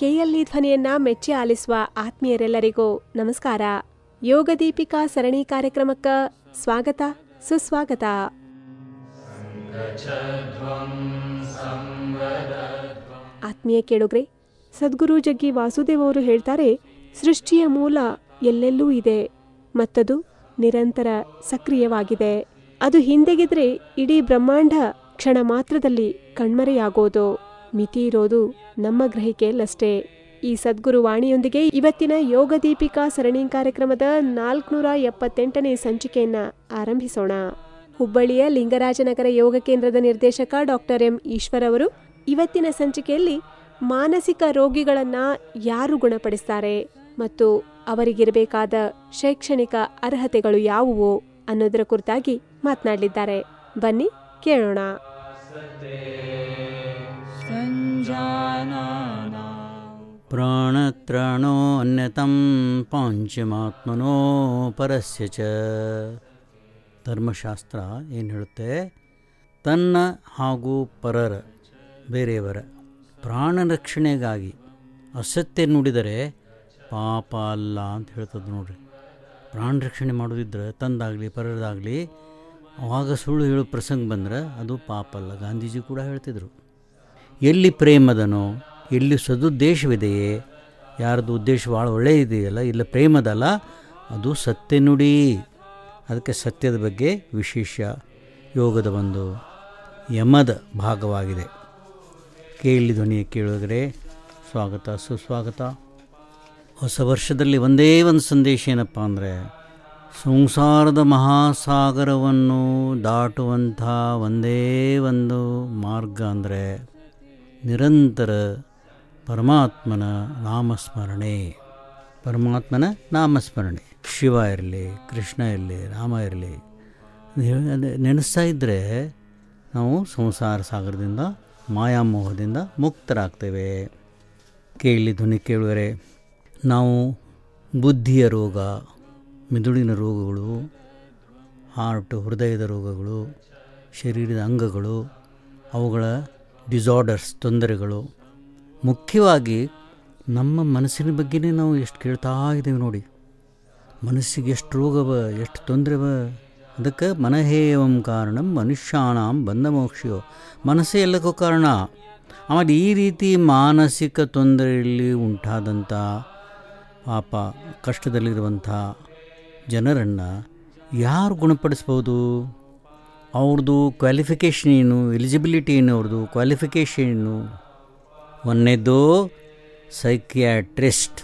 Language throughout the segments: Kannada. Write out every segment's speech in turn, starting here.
ಕೆಎಲ್ಇ ಧ್ವನಿಯನ್ನ ಮೆಚ್ಚಿ ಆಲಿಸುವ ಆತ್ಮೀಯರೆಲ್ಲರಿಗೂ ನಮಸ್ಕಾರ ಯೋಗ ದೀಪಿಕಾ ಸರಣಿ ಕಾರ್ಯಕ್ರಮಕ್ಕ ಸ್ವಾಗತ ಸುಸ್ವಾಗತ ಆತ್ಮೀಯ ಕೇಳುಗ್ರೆ ಸದ್ಗುರು ಜಗ್ಗಿ ವಾಸುದೇವ್ ಅವರು ಹೇಳ್ತಾರೆ ಸೃಷ್ಟಿಯ ಮೂಲ ಎಲ್ಲೆಲ್ಲೂ ಇದೆ ಮತ್ತದು ನಿರಂತರ ಸಕ್ರಿಯವಾಗಿದೆ ಅದು ಹಿಂದೆಗೆದ್ರೆ ಇಡೀ ಬ್ರಹ್ಮಾಂಡ ಕ್ಷಣ ಮಾತ್ರದಲ್ಲಿ ಕಣ್ಮರೆಯಾಗೋದು ಮಿತಿ ಇರೋದು ನಮ್ಮ ಗ್ರಹಿಕೆಯಲ್ಲಷ್ಟೇ ಈ ಸದ್ಗುರು ವಾಣಿಯೊಂದಿಗೆ ಇವತ್ತಿನ ಯೋಗ ದೀಪಿಕಾ ಸರಣಿ ಕಾರ್ಯಕ್ರಮದ ನಾಲ್ಕುನೂರ ಎಪ್ಪತ್ತೆಂಟನೇ ಸಂಚಿಕೆಯನ್ನ ಆರಂಭಿಸೋಣ ಹುಬ್ಬಳ್ಳಿಯ ಲಿಂಗರಾಜನಗರ ಯೋಗ ಕೇಂದ್ರದ ನಿರ್ದೇಶಕ ಡಾಕ್ಟರ್ ಎಂ ಈಶ್ವರ್ ಅವರು ಇವತ್ತಿನ ಸಂಚಿಕೆಯಲ್ಲಿ ಮಾನಸಿಕ ರೋಗಿಗಳನ್ನ ಯಾರು ಗುಣಪಡಿಸ್ತಾರೆ ಮತ್ತು ಅವರಿಗಿರಬೇಕಾದ ಶೈಕ್ಷಣಿಕ ಅರ್ಹತೆಗಳು ಯಾವುವು ಅನ್ನೋದರ ಕುರಿತಾಗಿ ಮಾತನಾಡಲಿದ್ದಾರೆ ಬನ್ನಿ ಕೇಳೋಣ ಪ್ರಾಣತ್ರಾಣೋ ಅನ್ಯತಂ ಪಾಂಚಮಾತ್ಮನೋ ಪರಸ್ಯ ಚ ಧರ್ಮಶಾಸ್ತ್ರ ಏನು ಹೇಳುತ್ತೆ ತನ್ನ ಹಾಗೂ ಪರರ ಬೇರೆಯವರ ಪ್ರಾಣ ರಕ್ಷಣೆಗಾಗಿ ಅಸತ್ಯ ನುಡಿದರೆ ಪಾಪ ಅಲ್ಲ ಅಂತ ಹೇಳ್ತದೆ ನೋಡ್ರಿ ಪ್ರಾಣ ರಕ್ಷಣೆ ಮಾಡೋದಿದ್ರೆ ತಂದಾಗಲಿ ಪರರದಾಗಲಿ ಅವಾಗ ಸುಳ್ಳು ಹೇಳೋ ಪ್ರಸಂಗ ಬಂದ್ರೆ ಅದು ಪಾಪ ಅಲ್ಲ ಗಾಂಧೀಜಿ ಕೂಡ ಹೇಳ್ತಿದ್ರು ಎಲ್ಲಿ ಪ್ರೇಮದನೋ ಎಲ್ಲಿ ಸದುದ್ದೇಶವಿದೆಯೇ ಯಾರ್ದು ಉದ್ದೇಶ ಭಾಳ ಒಳ್ಳೆಯದಿದೆಯಲ್ಲ ಇಲ್ಲ ಪ್ರೇಮದಲ್ಲ ಅದು ಸತ್ಯ ನುಡಿ ಅದಕ್ಕೆ ಸತ್ಯದ ಬಗ್ಗೆ ವಿಶೇಷ ಯೋಗದ ಒಂದು ಯಮದ ಭಾಗವಾಗಿದೆ ಕೇಳಿ ಧ್ವನಿಯ ಕೇಳಿದ್ರೆ ಸ್ವಾಗತ ಸುಸ್ವಾಗತ ಹೊಸ ವರ್ಷದಲ್ಲಿ ಒಂದೇ ಒಂದು ಸಂದೇಶ ಏನಪ್ಪ ಅಂದರೆ ಸಂಸಾರದ ಮಹಾಸಾಗರವನ್ನು ದಾಟುವಂಥ ಒಂದೇ ಒಂದು ಮಾರ್ಗ ಅಂದರೆ ನಿರಂತರ ಪರಮಾತ್ಮನ ನಾಮಸ್ಮರಣೆ ಪರಮಾತ್ಮನ ನಾಮಸ್ಮರಣೆ ಶಿವ ಇರಲಿ ಕೃಷ್ಣ ಇರಲಿ ರಾಮ ಇರಲಿ ನೆನೆಸ್ತಾ ಇದ್ದರೆ ನಾವು ಸಂಸಾರ ಸಾಗರದಿಂದ ಮಾಯಾಮೋಹದಿಂದ ಮುಕ್ತರಾಗ್ತೇವೆ ಕೇಳಿ ಧ್ವನಿ ಕೇಳುವರೆ ನಾವು ಬುದ್ಧಿಯ ರೋಗ ಮಿದುಳಿನ ರೋಗಗಳು ಹಾರ್ಟು ಹೃದಯದ ರೋಗಗಳು ಶರೀರದ ಅಂಗಗಳು ಅವುಗಳ ಡಿಸಾರ್ಡರ್ಸ್ ತೊಂದರೆಗಳು ಮುಖ್ಯವಾಗಿ ನಮ್ಮ ಮನಸ್ಸಿನ ಬಗ್ಗೆನೇ ನಾವು ಎಷ್ಟು ಕೇಳ್ತಾ ಇದ್ದೇವೆ ನೋಡಿ ಮನಸ್ಸಿಗೆ ಎಷ್ಟು ರೋಗವ ಎಷ್ಟು ತೊಂದರೆವ ಅದಕ್ಕೆ ಮನಹೇಯಂ ಕಾರಣಂ ಮನುಷ್ಯಾಣಂ ಬಂದ ಮೋಕ್ಷಿಯೋ ಮನಸ್ಸೇ ಎಲ್ಲಕ್ಕೂ ಕಾರಣ ಆಮೇಲೆ ಈ ರೀತಿ ಮಾನಸಿಕ ತೊಂದರೆಯಲ್ಲಿ ಉಂಟಾದಂಥ ಪಾಪ ಕಷ್ಟದಲ್ಲಿರುವಂಥ ಜನರನ್ನು ಯಾರು ಗುಣಪಡಿಸ್ಬೋದು ಅವ್ರದ್ದು ಕ್ವಾಲಿಫಿಕೇಷನ್ ಏನು ಎಲಿಜಿಬಿಲಿಟಿ ಏನು ಅವ್ರದ್ದು ಕ್ವಾಲಿಫಿಕೇಷನ್ ಏನು ಒಂದನೇದು ಸೈಕಿಯಾಟ್ರಿಸ್ಟ್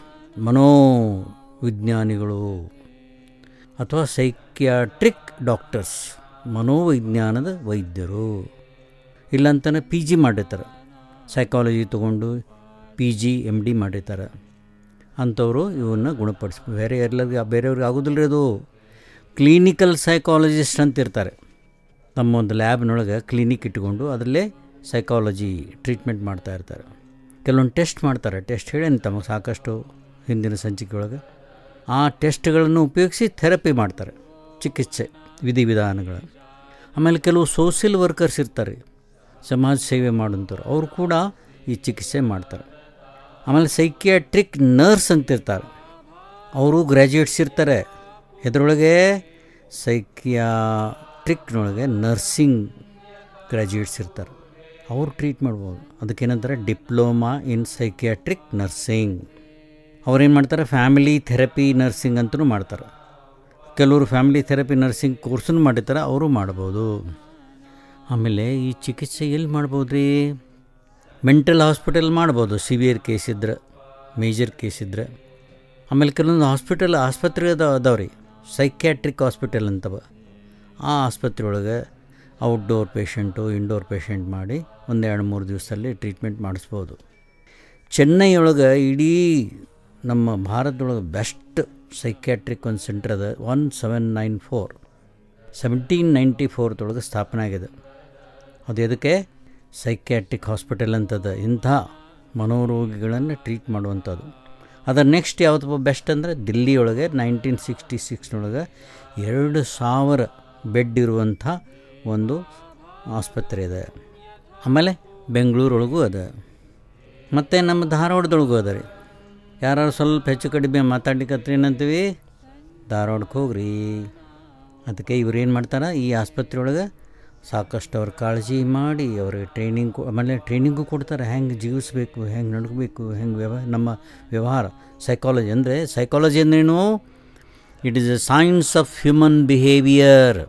ಮನೋವಿಜ್ಞಾನಿಗಳು ಅಥವಾ ಸೈಕಿಯಾಟ್ರಿಕ್ ಡಾಕ್ಟರ್ಸ್ ಮನೋವಿಜ್ಞಾನದ ವೈದ್ಯರು ಇಲ್ಲಂತನೇ ಪಿ ಜಿ ಮಾಡಿರ್ತಾರೆ ಸೈಕಾಲಜಿ ತೊಗೊಂಡು ಪಿ ಜಿ ಎಮ್ ಡಿ ಮಾಡಿರ್ತಾರೆ ಅಂಥವರು ಇವನ್ನ ಗುಣಪಡಿಸ್ ಬೇರೆ ಎಲ್ಲರಿಗೆ ಬೇರೆಯವ್ರಿಗೆ ಆಗೋದಿಲ್ಲ ಅದು ಕ್ಲಿನಿಕಲ್ ಸೈಕಾಲಜಿಸ್ಟ್ ಅಂತ ಇರ್ತಾರೆ ತಮ್ಮ ಒಂದು ಲ್ಯಾಬ್ನೊಳಗೆ ಕ್ಲಿನಿಕ್ ಇಟ್ಕೊಂಡು ಅದರಲ್ಲೇ ಸೈಕಾಲಜಿ ಟ್ರೀಟ್ಮೆಂಟ್ ಮಾಡ್ತಾ ಇರ್ತಾರೆ ಕೆಲವೊಂದು ಟೆಸ್ಟ್ ಮಾಡ್ತಾರೆ ಟೆಸ್ಟ್ ಹೇಳಿ ತಮಗೆ ಸಾಕಷ್ಟು ಹಿಂದಿನ ಸಂಚಿಕೆ ಒಳಗೆ ಆ ಟೆಸ್ಟ್ಗಳನ್ನು ಉಪಯೋಗಿಸಿ ಥೆರಪಿ ಮಾಡ್ತಾರೆ ಚಿಕಿತ್ಸೆ ವಿಧಿವಿಧಾನಗಳು ಆಮೇಲೆ ಕೆಲವು ಸೋಷಿಯಲ್ ವರ್ಕರ್ಸ್ ಇರ್ತಾರೆ ಸಮಾಜ ಸೇವೆ ಮಾಡೋಂಥವ್ರು ಅವರು ಕೂಡ ಈ ಚಿಕಿತ್ಸೆ ಮಾಡ್ತಾರೆ ಆಮೇಲೆ ಸೈಕಿಯಾಟ್ರಿಕ್ ನರ್ಸ್ ಅಂತಿರ್ತಾರೆ ಅವರು ಗ್ರ್ಯಾಜುಯೇಟ್ಸ್ ಇರ್ತಾರೆ ಇದರೊಳಗೆ ಸೈಕಿಯಾಟ್ರಿಕ್ನೊಳಗೆ ನರ್ಸಿಂಗ್ ಗ್ರ್ಯಾಜುಯೇಟ್ಸ್ ಇರ್ತಾರೆ ಅವರು ಟ್ರೀಟ್ ಮಾಡ್ಬೋದು ಅದಕ್ಕೇನಂತಾರೆ ಡಿಪ್ಲೊಮಾ ಇನ್ ಸೈಕಿಯಾಟ್ರಿಕ್ ನರ್ಸಿಂಗ್ ಅವ್ರೇನು ಮಾಡ್ತಾರೆ ಫ್ಯಾಮಿಲಿ ಥೆರಪಿ ನರ್ಸಿಂಗ್ ಅಂತಲೂ ಮಾಡ್ತಾರೆ ಕೆಲವರು ಫ್ಯಾಮಿಲಿ ಥೆರಪಿ ನರ್ಸಿಂಗ್ ಕೋರ್ಸನ್ನು ಮಾಡಿರ್ತಾರೆ ಅವರು ಮಾಡ್ಬೋದು ಆಮೇಲೆ ಈ ಚಿಕಿತ್ಸೆ ಎಲ್ಲಿ ಮಾಡ್ಬೋದು ರೀ ಮೆಂಟಲ್ ಹಾಸ್ಪಿಟಲ್ ಮಾಡ್ಬೋದು ಸಿವಿಯರ್ ಕೇಸ್ ಇದ್ರೆ ಮೇಜರ್ ಕೇಸ್ ಇದ್ದರೆ ಆಮೇಲೆ ಕೆಲವೊಂದು ಹಾಸ್ಪಿಟಲ್ ಆಸ್ಪತ್ರೆ ಅದ ಅದಾವೆ ರೀ ಸೈಕ್ಯಾಟ್ರಿಕ್ ಹಾಸ್ಪಿಟಲ್ ಅಂತವ ಆ ಆಸ್ಪತ್ರೆ ಒಳಗೆ ಔಟ್ಡೋರ್ ಪೇಷಂಟು ಇಂಡೋರ್ ಪೇಷಂಟ್ ಮಾಡಿ ಒಂದು ಎರಡು ಮೂರು ದಿವಸದಲ್ಲಿ ಟ್ರೀಟ್ಮೆಂಟ್ ಮಾಡಿಸ್ಬೋದು ಚೆನ್ನೈ ಒಳಗೆ ಇಡೀ ನಮ್ಮ ಭಾರತದೊಳಗೆ ಬೆಸ್ಟ್ ಸೈಕ್ಯಾಟ್ರಿಕ್ ಒಂದು ಸೆಂಟರ್ ಅದ one seven nine four seventeen ninety ಫೋರ್ದೊಳಗೆ ಸ್ಥಾಪನೆ ಆಗಿದೆ ಅದು ಎದಕ್ಕೆ ಸೈಕ್ಯಾಟ್ರಿಕ್ ಹಾಸ್ಪಿಟಲ್ ಅಂತದ ಇಂಥ ಮನೋರೋಗಿಗಳನ್ನು ಟ್ರೀಟ್ ಮಾಡುವಂಥದ್ದು ಅದರ ನೆಕ್ಸ್ಟ್ ಯಾವ್ದಪ್ಪ ಬೆಸ್ಟ್ ಅಂದರೆ ದಿಲ್ಲಿಯೊಳಗೆ ನೈನ್ಟೀನ್ ಸಿಕ್ಸ್ಟಿ ಸಿಕ್ಸ್ನೊಳಗೆ ಎರಡು ಸಾವಿರ ಬೆಡ್ ಇರುವಂಥ ಒಂದು ಆಸ್ಪತ್ರೆ ಇದೆ ಆಮೇಲೆ ಬೆಂಗಳೂರೊಳಗೂ ಅದ ಮತ್ತು ನಮ್ಮ ಧಾರವಾಡದೊಳಗೆ ಹೋದರೆ ಯಾರು ಸ್ವಲ್ಪ ಹೆಚ್ಚು ಕಡಿಮೆ ಮಾತಾಡ್ಲಿಕ್ಕತ್ರ ಏನಂತೀವಿ ಧಾರವಾಡಕ್ಕೆ ಹೋಗ್ರಿ ಅದಕ್ಕೆ ಇವ್ರು ಏನು ಮಾಡ್ತಾರೆ ಈ ಆಸ್ಪತ್ರೆ ಒಳಗೆ ಸಾಕಷ್ಟು ಅವ್ರ ಕಾಳಜಿ ಮಾಡಿ ಅವ್ರಿಗೆ ಟ್ರೈನಿಂಗ್ ಆಮೇಲೆ ಟ್ರೈನಿಂಗು ಕೊಡ್ತಾರೆ ಹೆಂಗೆ ಜೀವಿಸ್ಬೇಕು ಹೆಂಗೆ ನಡ್ಕೋಬೇಕು ಹೆಂಗೆ ವ್ಯವ ನಮ್ಮ ವ್ಯವಹಾರ ಸೈಕಾಲಜಿ ಅಂದರೆ ಸೈಕಾಲಜಿ ಅಂದ್ರೇನು it is a science of human behaviour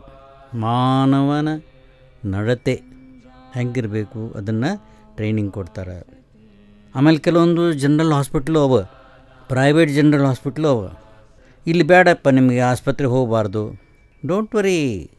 ಮಾನವನ ನಡತೆ ಹೆಂಗಿರಬೇಕು ಅದನ್ನು ಟ್ರೈನಿಂಗ್ ಕೊಡ್ತಾರೆ ಆಮೇಲೆ ಕೆಲವೊಂದು ಜನರಲ್ ಹಾಸ್ಪಿಟ್ಲು ಅವ ಪ್ರೈವೇಟ್ ಜನರಲ್ ಹಾಸ್ಪಿಟ್ಲು ಅವ ಇಲ್ಲಿ ಬೇಡಪ್ಪ ನಿಮಗೆ ಆಸ್ಪತ್ರೆಗೆ ಹೋಗಬಾರ್ದು don't worry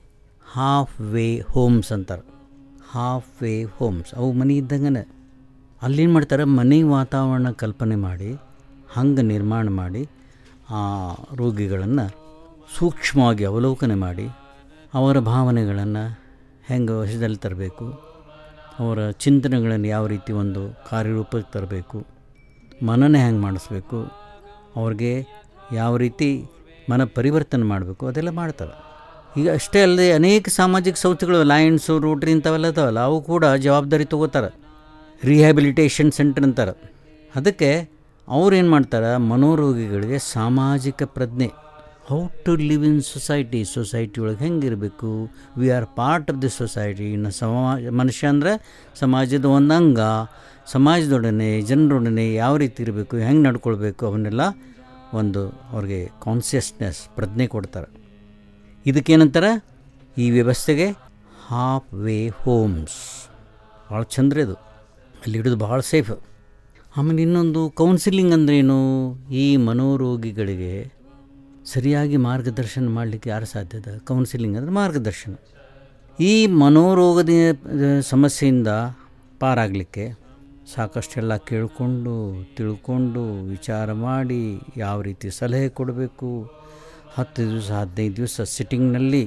halfway homes ಅಂತಾರೆ ಹಾಫ್ ವೇ ಹೋಮ್ಸ್ ಅವು ಮನೆ ಇದ್ದಂಗನೆ ಅಲ್ಲೇನು ಮಾಡ್ತಾರೆ ಮನೆ ವಾತಾವರಣ ಕಲ್ಪನೆ ಮಾಡಿ ಹಂಗೆ ನಿರ್ಮಾಣ ಮಾಡಿ ಆ ರೋಗಿಗಳನ್ನು ಸೂಕ್ಷ್ಮವಾಗಿ ಅವಲೋಕನೆ ಮಾಡಿ ಅವರ ಭಾವನೆಗಳನ್ನು ಹೆಂಗೆ ವಶದಲ್ಲಿ ತರಬೇಕು ಅವರ ಚಿಂತನೆಗಳನ್ನು ಯಾವ ರೀತಿ ಒಂದು ಕಾರ್ಯರೂಪಕ್ಕೆ ತರಬೇಕು ಮನನ ಹೆಂಗೆ ಮಾಡಿಸ್ಬೇಕು ಅವ್ರಿಗೆ ಯಾವ ರೀತಿ ಮನ ಪರಿವರ್ತನೆ ಮಾಡಬೇಕು ಅದೆಲ್ಲ ಮಾಡ್ತಾರೆ ಈಗ ಅಷ್ಟೇ ಅಲ್ಲದೆ ಅನೇಕ ಸಾಮಾಜಿಕ ಸಂಸ್ಥೆಗಳು ಲಯನ್ಸು ರೋಟ್ರಿ ಇಂಥವೆಲ್ಲ ಇದಾವಲ್ಲ ಅವು ಕೂಡ ಜವಾಬ್ದಾರಿ ತೊಗೋತಾರೆ ರಿಹ್ಯಾಬಿಲಿಟೇಷನ್ ಸೆಂಟರ್ ಅಂತಾರೆ ಅದಕ್ಕೆ ಅವ್ರು ಏನು ಮಾಡ್ತಾರೆ ಮನೋರೋಗಿಗಳಿಗೆ ಸಾಮಾಜಿಕ ಪ್ರಜ್ಞೆ how to live in society society ಒಳಗೆ ಹೆಂಗಿರಬೇಕು we are part of the society ಇನ್ನು ಸಮಾಜ ಮನುಷ್ಯ ಅಂದರೆ ಸಮಾಜದ ಒಂದು ಅಂಗ ಸಮಾಜದೊಡನೆ ಜನರೊಡನೆ ಯಾವ ರೀತಿ ಇರಬೇಕು ಹೆಂಗೆ ನಡ್ಕೊಳ್ಬೇಕು ಅವನ್ನೆಲ್ಲ ಒಂದು ಅವ್ರಿಗೆ ಕಾನ್ಸಿಯಸ್ನೆಸ್ ಪ್ರಜ್ಞೆ ಕೊಡ್ತಾರೆ ಇದಕ್ಕೇನಂತಾರೆ ಈ ವ್ಯವಸ್ಥೆಗೆ ಹಾಫ್ ವೇ ಹೋಮ್ಸ್ ಭಾಳ ಚಂದ್ರ ಇದು ಅಲ್ಲಿ ಹಿಡಿದು ಭಾಳ ಸೇಫ್ ಆಮೇಲೆ ಇನ್ನೊಂದು ಕೌನ್ಸಿಲಿಂಗ್ ಅಂದ್ರೇನು ಈ ಮನೋರೋಗಿಗಳಿಗೆ ಸರಿಯಾಗಿ ಮಾರ್ಗದರ್ಶನ ಮಾಡಲಿಕ್ಕೆ ಯಾರು ಸಾಧ್ಯದ ಕೌನ್ಸಿಲಿಂಗ್ ಅಂದರೆ ಮಾರ್ಗದರ್ಶನ ಈ ಮನೋರೋಗದ ಸಮಸ್ಯೆಯಿಂದ ಪಾರಾಗಲಿಕ್ಕೆ ಸಾಕಷ್ಟೆಲ್ಲ ಕೇಳಿಕೊಂಡು ತಿಳ್ಕೊಂಡು ವಿಚಾರ ಮಾಡಿ ಯಾವ ರೀತಿ ಸಲಹೆ ಕೊಡಬೇಕು ಹತ್ತು ದಿವಸ ಹದಿನೈದು ದಿವಸ ಸಿಟ್ಟಿಂಗ್ನಲ್ಲಿ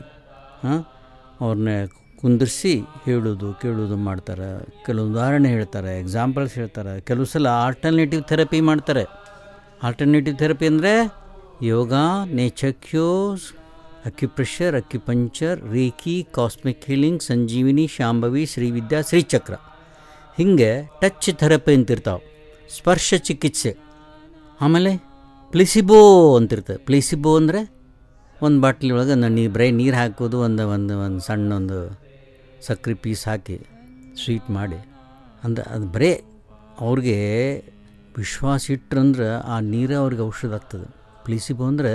ಅವ್ರನ್ನ ಕುಂದಿರಿಸಿ ಹೇಳೋದು ಕೇಳೋದು ಮಾಡ್ತಾರೆ ಕೆಲವು ಉದಾಹರಣೆ ಹೇಳ್ತಾರೆ ಎಕ್ಸಾಂಪಲ್ಸ್ ಹೇಳ್ತಾರೆ ಕೆಲವು ಸಲ ಆಲ್ಟರ್ನೇಟಿವ್ ಥೆರಪಿ ಮಾಡ್ತಾರೆ ಆಲ್ಟರ್ನೇಟಿವ್ ಥೆರಪಿ ಅಂದರೆ ಯೋಗ ನೇಚಕ್ಯೂಸ್ acupressure acupuncture reiki cosmic healing Sanjeevini Shambhavi Srividya Shrichakra ಹಿಂಗೆ ಟಚ್ ಥೆರಪಿ ಅಂತಿರ್ತಾವೆ ಸ್ಪರ್ಶ ಚಿಕಿತ್ಸೆ ಆಮೇಲೆ ಪ್ಲಿಸಿಬೋ ಅಂತಿರ್ತದೆ ಪ್ಲಿಸಿಬೋ ಅಂದರೆ ಒಂದು ಬಾಟ್ಲಿ ಒಳಗೆ ನೀ ಬರೀ ನೀರು ಹಾಕೋದು ಒಂದು ಒಂದು ಒಂದು ಸಣ್ಣ ಒಂದು ಸಕ್ರೆ ಪೀಸ್ ಹಾಕಿ ಸ್ವೀಟ್ ಮಾಡಿ ಅಂದ್ರೆ ಅದು ಬರೇ ಅವ್ರಿಗೆ ವಿಶ್ವಾಸ ಇಟ್ರಂದ್ರೆ ಆ ನೀರೇ ಅವ್ರಿಗೆ ಔಷಧ ಆಗ್ತದೆ ಪ್ಲೀಸಿಬೋ ಅಂದರೆ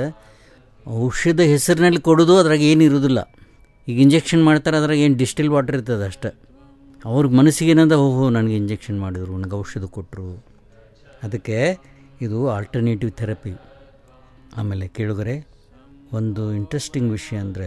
ಔಷಧ ಹೆಸರಿನಲ್ಲಿ ಕೊಡೋದು ಅದ್ರಾಗ ಏನು ಇರೋದಿಲ್ಲ ಈಗ ಇಂಜೆಕ್ಷನ್ ಮಾಡ್ತಾರೆ ಅದ್ರಾಗ ಏನು ಡಿಸ್ಟಿಲ್ ವಾಟರ್ ಇರ್ತದೆ ಅಷ್ಟೆ ಅವ್ರ ಮನಸ್ಸಿಗೆ ಏನಂದ ಓಹೋ ನನಗೆ ಇಂಜೆಕ್ಷನ್ ಮಾಡಿದ್ರು ನನಗೆ ಔಷಧ ಕೊಟ್ಟರು ಅದಕ್ಕೆ ಇದು ಆಲ್ಟರ್ನೇಟಿವ್ ಥೆರಪಿ ಆಮೇಲೆ ಕೇಳುಗರೆ ಒಂದು ಇಂಟ್ರೆಸ್ಟಿಂಗ್ ವಿಷಯ ಅಂದರೆ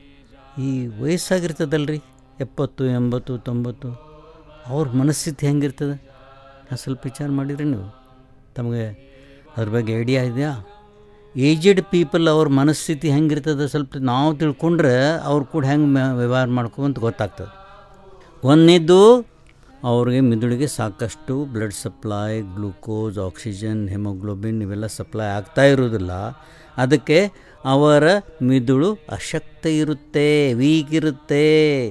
ಈ ವಯಸ್ಸಾಗಿರ್ತದಲ್ರಿ ಎಪ್ಪತ್ತು ಎಂಬತ್ತು ತೊಂಬತ್ತು ಅವ್ರ ಮನಸ್ಥಿತಿ ಹೆಂಗಿರ್ತದೆ ನಾನು ಸ್ವಲ್ಪ ವಿಚಾರ ಮಾಡಿದ್ರಿ ನೀವು ತಮಗೆ ಅದ್ರ ಬಗ್ಗೆ ಐಡಿಯಾ ಇದೆಯಾ ಏಜೆಡ್ ಪೀಪಲ್ ಅವ್ರ ಮನಸ್ಥಿತಿ ಹೆಂಗಿರ್ತದೆ ಸ್ವಲ್ಪ ನಾವು ತಿಳ್ಕೊಂಡ್ರೆ ಅವ್ರು ಕೂಡ ಹೆಂಗೆ ವ್ಯವಹಾರ ಮಾಡ್ಕೊಂತ ಗೊತ್ತಾಗ್ತದೆ ಒಂದನೇದ್ದು ಅವ್ರಿಗೆ ಮಿದುಳಿಗೆ ಸಾಕಷ್ಟು blood supply glucose oxygen haemoglobin ಇವೆಲ್ಲ ಸಪ್ಲೈ ಆಗ್ತಾ ಇರೋದಿಲ್ಲ ಅದಕ್ಕೆ ಅವರ ಮಿದುಳು ಅಶಕ್ತ ಇರುತ್ತೆ ವೀಕ್ ಇರುತ್ತೆ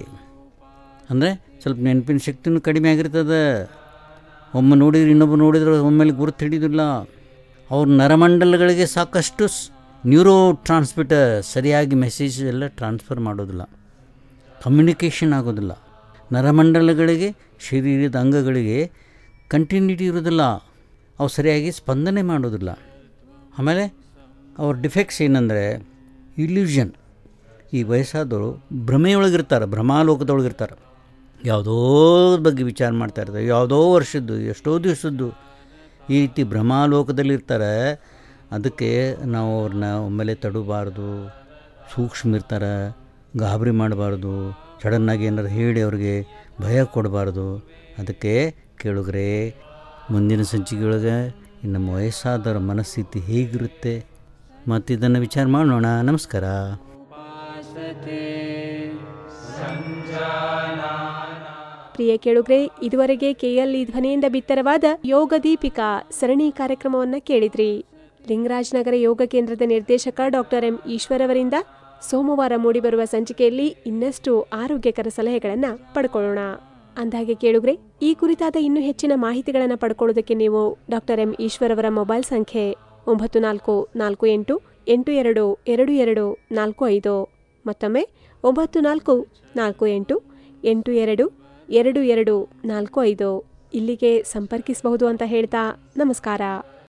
ಅಂದರೆ ಸ್ವಲ್ಪ ನೆನಪಿನ ಶಕ್ತಿನೂ ಕಡಿಮೆ ಆಗಿರ್ತದೆ ಒಮ್ಮೆ ನೋಡಿದ್ರೆ ಇನ್ನೊಬ್ಬ ನೋಡಿದ್ರೆ ಒಮ್ಮೆಲೆ ಗುರುತು ಹಿಡಿಯೋದಿಲ್ಲ ಅವ್ರ ನರಮಂಡಲಗಳಿಗೆ ಸಾಕಷ್ಟು ನ್ಯೂರೋ ಟ್ರಾನ್ಸ್ಮಿಟರ್ ಸರಿಯಾಗಿ ಮೆಸೇಜ್ ಎಲ್ಲ ಟ್ರಾನ್ಸ್ಫರ್ ಮಾಡೋದಿಲ್ಲ ಕಮ್ಯುನಿಕೇಷನ್ ಆಗೋದಿಲ್ಲ ನರಮಂಡಲಗಳಿಗೆ ಶರೀರದ ಅಂಗಗಳಿಗೆ ಕಂಟಿನ್ಯೂಟಿ ಇರೋದಿಲ್ಲ ಅವು ಸರಿಯಾಗಿ ಸ್ಪಂದನೆ ಮಾಡೋದಿಲ್ಲ ಆಮೇಲೆ ಅವ್ರ ಡಿಫೆಕ್ಟ್ಸ್ ಏನಂದರೆ ಇಲ್ಯೂಷನ್ ಈ ವಯಸ್ಸಾದವರು ಭ್ರಮೆಯೊಳಗಿರ್ತಾರೆ ಭ್ರಮಾಲೋಕದೊಳಗಿರ್ತಾರೆ ಯಾವುದೋ ಬಗ್ಗೆ ವಿಚಾರ ಮಾಡ್ತಾ ಇರ್ತಾರೆ ಯಾವುದೋ ವರ್ಷದ್ದು ಎಷ್ಟೋ ದಿವಸದ್ದು ಈ ರೀತಿ ಭ್ರಮಾಲೋಕದಲ್ಲಿರ್ತಾರೆ ಅದಕ್ಕೆ ನಾವು ಅವ್ರನ್ನ ಒಮ್ಮೆಲೆ ತಡಬಾರ್ದು ಸೂಕ್ಷ್ಮ ಇರ್ತಾರೆ ಗಾಬರಿ ಮಾಡಬಾರ್ದು ಸಡನ್ನಾಗಿ ಏನಾರು ಹೇಳಿ ಅವ್ರಿಗೆ ಭಯ ಕೊಡಬಾರ್ದು ಅದಕ್ಕೆ ಕೇಳುಗ್ರೆ ಮುಂದಿನ ಸಂಚಿಕೆಯೊಳಗೆ ನಮ್ಮ ವಯಸ್ಸಾದವರ ಮನಸ್ಥಿತಿ ಹೇಗಿರುತ್ತೆ ಮತ್ತು ಇದನ್ನು ವಿಚಾರ ಮಾಡೋಣ ನಮಸ್ಕಾರ ಪ್ರಿಯ ಕೇಳುಗ್ರೆ ಇದುವರೆಗೆ ಕೆಎಲ್ ಧ್ವನಿಯಿಂದ ಬಿತ್ತರವಾದ ಯೋಗ ದೀಪಿಕಾ ಸರಣಿ ಕಾರ್ಯಕ್ರಮವನ್ನ ಕೇಳಿದ್ರಿ ಲಿಂಗರಾಜ್ ನಗರ ಯೋಗ ಕೇಂದ್ರದ ನಿರ್ದೇಶಕ ಡಾಕ್ಟರ್ ಎಂ ಈಶ್ವರ್ ಅವರಿಂದ ಸೋಮವಾರ ಮೂಡಿಬರುವ ಸಂಚಿಕೆಯಲ್ಲಿ ಇನ್ನಷ್ಟು ಆರೋಗ್ಯಕರ ಸಲಹೆಗಳನ್ನು ಪಡ್ಕೊಳ್ಳೋಣ ಅಂದಹಾಗೆ ಕೇಳುಗ್ರೆ ಈ ಕುರಿತಾದ ಇನ್ನೂ ಹೆಚ್ಚಿನ ಮಾಹಿತಿಗಳನ್ನು ಪಡ್ಕೊಳ್ಳೋದಕ್ಕೆ ನೀವು ಡಾಕ್ಟರ್ ಎಂ ಈಶ್ವರ್ ಅವರ ಮೊಬೈಲ್ ಸಂಖ್ಯೆ ಒಂಬತ್ತು ನಾಲ್ಕು ನಾಲ್ಕು ಎಂಟು ಎಂಟು ಎರಡು ಎರಡು ಎರಡು ನಾಲ್ಕು ಐದು ಮತ್ತೊಮ್ಮೆ ಒಂಬತ್ತು ನಾಲ್ಕು ನಾಲ್ಕು ಎಂಟು ಎಂಟು ಎರಡು ಎರಡು ಎರಡು ನಾಲ್ಕು ಐದು ಇಲ್ಲಿಗೆ ಸಂಪರ್ಕಿಸಬಹುದು ಅಂತ ಹೇಳ್ತಾ ನಮಸ್ಕಾರ